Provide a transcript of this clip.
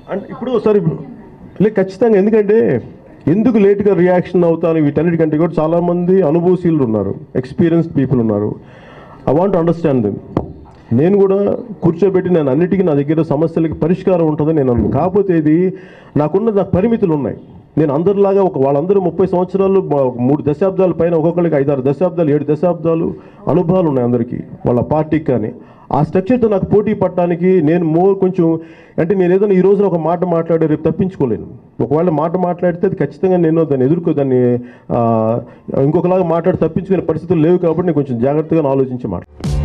అంటే ఇప్పుడు సరే ఇప్పుడు లేదు ఖచ్చితంగా ఎందుకంటే ఎందుకు లేట్గా రియాక్షన్ అవుతాను వీటన్నిటికంటే కూడా చాలామంది అనుభవశీలు ఉన్నారు ఎక్స్పీరియన్స్డ్ పీపుల్ ఉన్నారు ఐ వాంట్ అండర్స్టాండ్ దెమ్ నేను కూడా కూర్చోబెట్టి నేను అన్నిటికీ నా దగ్గర సమస్యలకి పరిష్కారం ఉంటుందని నేను అనుకున్నాను కాకపోతే ఇది నాకున్న నాకు పరిమితులు ఉన్నాయి నేను అందరిలాగా ఒక వాళ్ళందరూ ముప్పై సంవత్సరాలు మా- ఒక మూడు దశాబ్దాల పైన ఒక్కొక్కరికి ఐదారు దశాబ్దాలు ఏడు దశాబ్దాలు అనుభవాలు ఉన్నాయి అందరికీ వాళ్ళ పార్టీకి కానీ ఆ స్ట్రక్చర్తో నాకు పోటీ పట్టడానికి నేను మోర్ కొంచెం అంటే నేను ఏదైనా ఈ రోజున ఒక మాట మాట్లాడే రేపు తప్పించుకోలేను ఒకవేళ మాట మాట్లాడితే అది ఖచ్చితంగా నేను దాన్ని ఎదుర్కో దాన్ని ఆ, ఇంకొకలాగా మాట్లాడి తప్పించుకునే పరిస్థితులు లేవు కాబట్టి నేను కొంచెం జాగ్రత్తగా ఆలోచించి మాట